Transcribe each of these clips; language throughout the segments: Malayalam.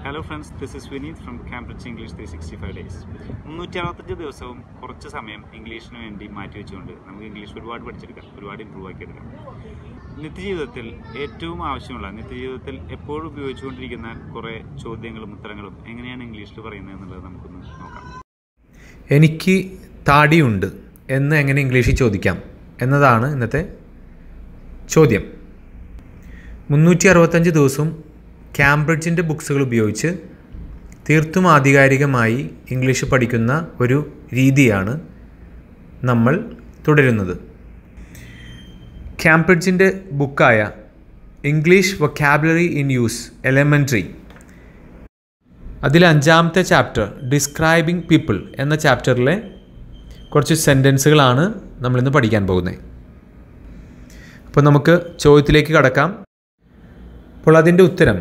hello friends this is Vineeth from Cambridge English three sixty five days മുന്നൂറ്റി അറുപത്തഞ്ച് ദിവസവും കുറച്ച് സമയം ഇംഗ്ലീഷിന് വേണ്ടി മാറ്റി വെച്ചുകൊണ്ട് നമുക്ക് ഇംഗ്ലീഷ് ഒരുപാട് പഠിച്ചെടുക്കാം ഒരുപാട് ഇമ്പ്രൂവ് ആക്കിയെടുക്കാം നിത്യജീവിതത്തിൽ ഏറ്റവും ആവശ്യമുള്ള നിത്യജീവിതത്തിൽ എപ്പോഴും ഉപയോഗിച്ചുകൊണ്ടിരിക്കുന്ന കുറേ ചോദ്യങ്ങളും ഉത്തരങ്ങളും എങ്ങനെയാണ് ഇംഗ്ലീഷിൽ പറയുന്നത് എന്നുള്ളത് നമുക്കൊന്ന് നോക്കാം എനിക്ക് താടിയുണ്ട് എന്ന് എങ്ങനെ ഇംഗ്ലീഷിൽ ചോദിക്കാം എന്നതാണ് ഇന്നത്തെ ചോദ്യം മുന്നൂറ്റി അറുപത്തഞ്ച് ദിവസവും കാംബ്രിഡ്ജിൻ്റെ ബുക്സുകൾ ഉപയോഗിച്ച് തീർത്തും ആധികാരികമായി ഇംഗ്ലീഷ് പഠിക്കുന്ന ഒരു രീതിയാണ് നമ്മൾ തുടരുന്നത് കാംബ്രിഡ്ജിൻ്റെ ബുക്കായ English vocabulary in use elementary അതിൽ അഞ്ചാമത്തെ ചാപ്റ്റർ ഡിസ്ക്രൈബിംഗ് പീപ്പിൾ എന്ന ചാപ്റ്ററിലെ കുറച്ച് സെൻറ്റൻസുകളാണ് നമ്മളിന്ന് പഠിക്കാൻ പോകുന്നത് അപ്പോൾ നമുക്ക് ചോദ്യത്തിലേക്ക് കടക്കാം അപ്പോൾ അതിൻ്റെ ഉത്തരം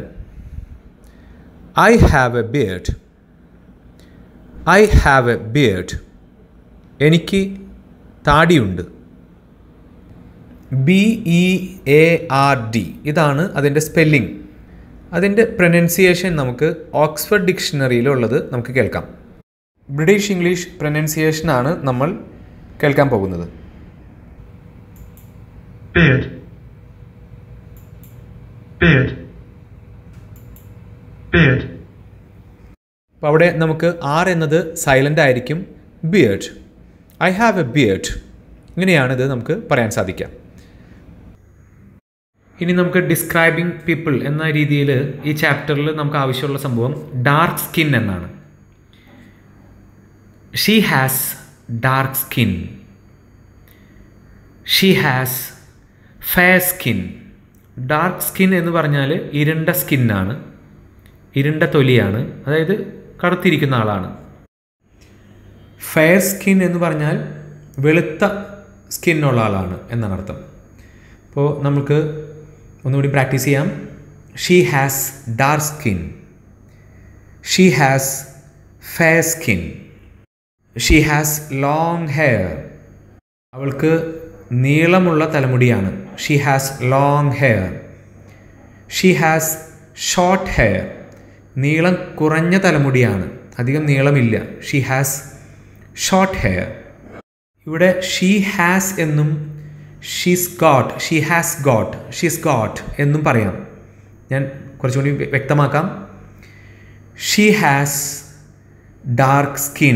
I have a beard I have a beard എനിക്ക് താടിയുണ്ട് B E A R D ഇതാണ് അതിൻ്റെ സ്പെല്ലിംഗ് അതിൻ്റെ പ്രൊനൗൺസിയേഷൻ നമുക്ക് ഓക്സ്ഫോർഡ് ഡിക്ഷണറിയിലുള്ളത് നമുക്ക് കേൾക്കാം ബ്രിട്ടീഷ് ഇംഗ്ലീഷ് പ്രൊനൗൺസിയേഷനാണ് നമ്മൾ കേൾക്കാൻ പോകുന്നത് beard beard beard അപ്പോൾ അവിടെ നമുക്ക് ആർ എന്നത് സൈലൻ്റ് ആയിരിക്കും beard I have a beard ഇങ്ങനെയാണ് ഇത് നമുക്ക് പറയാൻ സാധിക്കാം ഇനി നമുക്ക് ഡിസ്ക്രൈബിംഗ് പീപ്പിൾ എന്ന രീതിയിൽ ഈ ചാപ്റ്ററിൽ നമുക്ക് ആവശ്യമുള്ള സംഭവം ഡാർക്ക് സ്കിൻ എന്നാണ് she has dark skin she has fair skin dark skin എന്ന് പറഞ്ഞാൽ ഇരുണ്ട സ്കിന്നാണ് ഇരുണ്ട തൊലിയാണ് അതായത് കറുത്തിരിക്കുന്ന ആളാണ് ഫെയർ സ്കിൻ എന്ന് പറഞ്ഞാൽ വെളുത്ത സ്കിന്നുള്ള ആളാണ് എന്നാണ് അർത്ഥം അപ്പോൾ നമുക്ക് ഒന്നുകൂടി പ്രാക്ടീസ് ചെയ്യാം she has dark skin she has fair skin she has long hair അവൾക്ക് നീളമുള്ള തലമുടിയാണ് she has long hair she has short hair നീളം കുറഞ്ഞ തലമുടിയാണ് അധികം നീളമില്ല ഷീ ഹാസ് ഷോർട്ട് ഹെയർ ഇവിടെ ഷീ ഹാസ് എന്നും she's got she has got she's got എന്നും പറയാം ഞാൻ കുറച്ചുകൂടി വ്യക്തമാക്കാം she has dark skin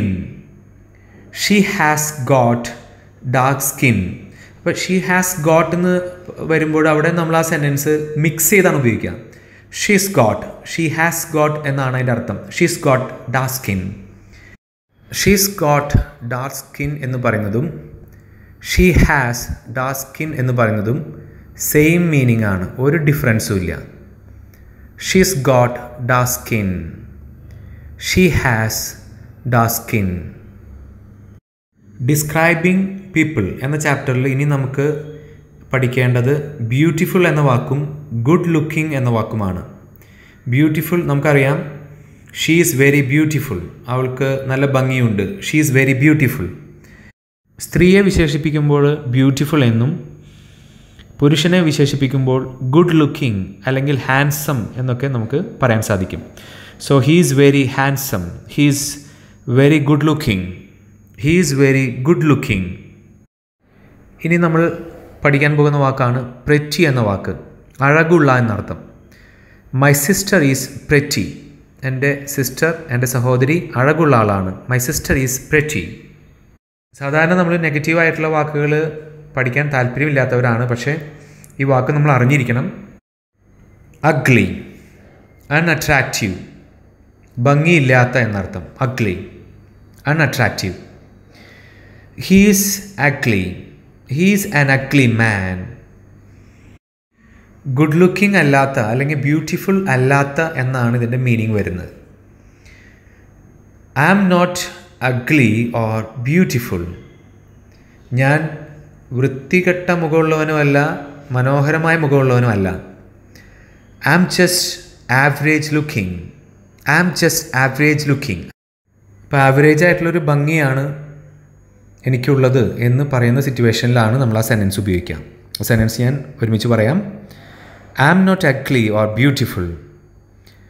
she has got dark skin അപ്പോൾ ഷീ ഹാസ് ഗോട്ട് എന്ന് വരുമ്പോൾ അവിടെ നമ്മൾ ആ സെൻറ്റൻസ് മിക്സ് ചെയ്താണ് ഉപയോഗിക്കുക she's got she has got എന്നാണ് അതിൻ്റെ അർത്ഥം she's got dark skin she's got dark skin എന്ന് പറയുന്നതും ഷീ ഹാസ് ഡാർക്ക് സ്കിൻ എന്ന് പറയുന്നതും സെയിം മീനിങ് ആണ് ഒരു ഡിഫറൻസും ഇല്ല she's got dark skin she has dark skin describing people എന്ന ചാപ്റ്ററിൽ ഇനി നമുക്ക് പഠിക്കേണ്ടത് ബ്യൂട്ടിഫുൾ എന്ന വാക്കും ഗുഡ് ലുക്കിംഗ് എന്ന വാക്കുമാണ് ബ്യൂട്ടിഫുൾ നമുക്കറിയാം ഷീ ഈസ് വെരി ബ്യൂട്ടിഫുൾ അവൾക്ക് നല്ല ഭംഗിയുണ്ട് ഷീ ഈസ് വെരി ബ്യൂട്ടിഫുൾ സ്ത്രീയെ വിശേഷിപ്പിക്കുമ്പോൾ ബ്യൂട്ടിഫുൾ എന്നും പുരുഷനെ വിശേഷിപ്പിക്കുമ്പോൾ ഗുഡ് ലുക്കിംഗ് അല്ലെങ്കിൽ ഹാൻസം എന്നൊക്കെ നമുക്ക് പറയാൻ സാധിക്കും so he is very handsome he is very good looking he is very good looking ഇനി നമ്മൾ പഠിക്കാൻ പോകുന്ന വാക്കാണ് പ്രെറ്റി എന്ന വാക്ക് അഴകുള്ള എന്നർത്ഥം മൈ സിസ്റ്റർ ഈസ് പ്രെറ്റി എൻ്റെ സിസ്റ്റർ എൻ്റെ സഹോദരി അഴകുള്ള ആളാണ് മൈ സിസ്റ്റർ ഈസ് പ്രെറ്റി സാധാരണ നമ്മൾ നെഗറ്റീവായിട്ടുള്ള വാക്കുകൾ പഠിക്കാൻ താല്പര്യമില്ലാത്തവരാണ് പക്ഷേ ഈ വാക്ക് നമ്മൾ അറിഞ്ഞിരിക്കണം അഗ്ലി അൺഅട്രാക്റ്റീവ് ഭംഗിയില്ലാത്ത എന്നർത്ഥം ugly unattractive he's ugly he's an ugly man good looking അല്ലാത്ത അല്ലെങ്കിൽ ബ്യൂട്ടിഫുൾ അല്ലാത്ത എന്നാണ് ഇതിൻ്റെ മീനിങ് വരുന്നത് I am not ugly or beautiful ഞാൻ വൃത്തികെട്ട മുഖമുള്ളവനുമല്ല മനോഹരമായ മുഖമുള്ളവനുമല്ല I am just average looking I am just average looking ഇപ്പോൾ ആവറേജ് ആയിട്ടുള്ളൊരു ഭംഗിയാണ് എനിക്കുള്ളത് എന്ന് പറയുന്ന സിറ്റുവേഷനിലാണ് നമ്മൾ ആ സെൻറ്റൻസ് ഉപയോഗിക്കുക ആ സെൻറ്റൻസ് ഞാൻ ഒരുമിച്ച് പറയാം I am not ugly or beautiful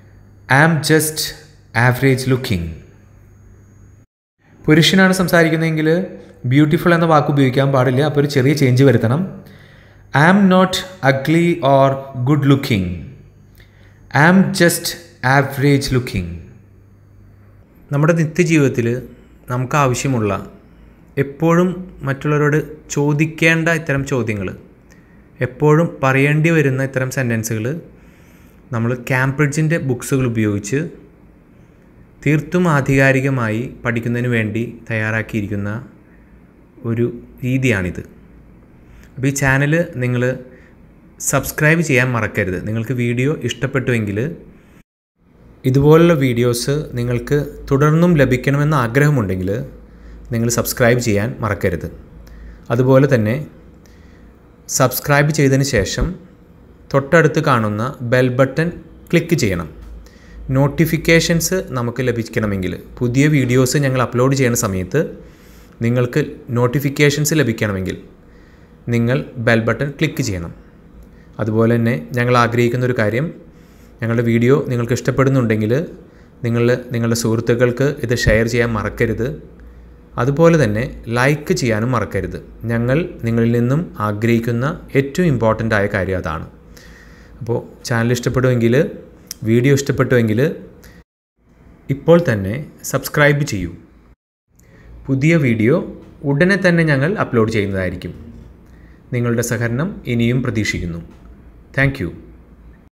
am just average looking പുരുഷനാണ് സംസാരിക്കുന്നതെങ്കിൽ ബ്യൂട്ടിഫുൾ എന്ന വാക്ക് ഉപയോഗിക്കാൻ പാടില്ല അപ്പോൾ ഒരു ചെറിയ ചേഞ്ച് വരുത്തണം am not ugly or good looking am just average looking നമ്മുടെ നിത്യജീവിതത്തിൽ നമുക്ക് ആവശ്യമുള്ള എപ്പോഴും മറ്റുള്ളവരോട് ചോദിക്കേണ്ട ഇത്തരം ചോദ്യങ്ങൾ എപ്പോഴും പറയേണ്ടി വരുന്ന ഇത്തരം സെൻറ്റൻസുകൾ നമ്മൾ കാംബ്രിഡ്ജിൻ്റെ ബുക്സുകൾ ഉപയോഗിച്ച് തീർത്തും ആധികാരികമായി പഠിക്കുന്നതിന് വേണ്ടി തയ്യാറാക്കിയിരിക്കുന്ന ഒരു രീതിയാണിത് അപ്പോൾ ഈ ചാനൽ നിങ്ങൾ സബ്സ്ക്രൈബ് ചെയ്യാൻ മറക്കരുത് നിങ്ങൾക്ക് വീഡിയോ ഇഷ്ടപ്പെട്ടുവെങ്കിൽ ഇതുപോലുള്ള വീഡിയോസ് നിങ്ങൾക്ക് തുടർന്നും ലഭിക്കണമെന്ന് ആഗ്രഹമുണ്ടെങ്കിൽ നിങ്ങൾ സബ്സ്ക്രൈബ് ചെയ്യാൻ മറക്കരുത് അതുപോലെ തന്നെ സബ്സ്ക്രൈബ് ചെയ്തതിന് ശേഷം തൊട്ടടുത്ത് കാണുന്ന ബെൽ ബട്ടൺ ക്ലിക്ക് ചെയ്യണം നോട്ടിഫിക്കേഷൻസ് നമുക്ക് ലഭിക്കണമെങ്കിൽ പുതിയ വീഡിയോസ് ഞങ്ങൾ അപ്ലോഡ് ചെയ്യുന്ന സമയത്ത് നിങ്ങൾക്ക് നോട്ടിഫിക്കേഷൻസ് ലഭിക്കണമെങ്കിൽ നിങ്ങൾ ബെൽ ബട്ടൺ ക്ലിക്ക് ചെയ്യണം അതുപോലെ തന്നെ ഞങ്ങൾ ആഗ്രഹിക്കുന്ന ഒരു കാര്യം ഞങ്ങളുടെ വീഡിയോ നിങ്ങൾക്ക് ഇഷ്ടപ്പെടുന്നുണ്ടെങ്കിൽ നിങ്ങൾ നിങ്ങളുടെ സുഹൃത്തുക്കൾക്ക് ഇത് ഷെയർ ചെയ്യാൻ മറക്കരുത് അതുപോലെ തന്നെ ലൈക്ക് ചെയ്യാനും മറക്കരുത് ഞങ്ങൾ നിങ്ങളിൽ നിന്നും ആഗ്രഹിക്കുന്ന ഏറ്റവും ഇമ്പോർട്ടൻ്റ് ആയ കാര്യം അതാണ് അപ്പോൾ ചാനൽ ഇഷ്ടപ്പെടുമെങ്കിൽ വീഡിയോ ഇഷ്ടപ്പെട്ടുവെങ്കിൽ ഇപ്പോൾ തന്നെ സബ്സ്ക്രൈബ് ചെയ്യൂ പുതിയ വീഡിയോ ഉടനെ തന്നെ ഞങ്ങൾ അപ്ലോഡ് ചെയ്യുന്നതായിരിക്കും നിങ്ങളുടെ സഹകരണം ഇനിയും പ്രതീക്ഷിക്കുന്നു താങ്ക്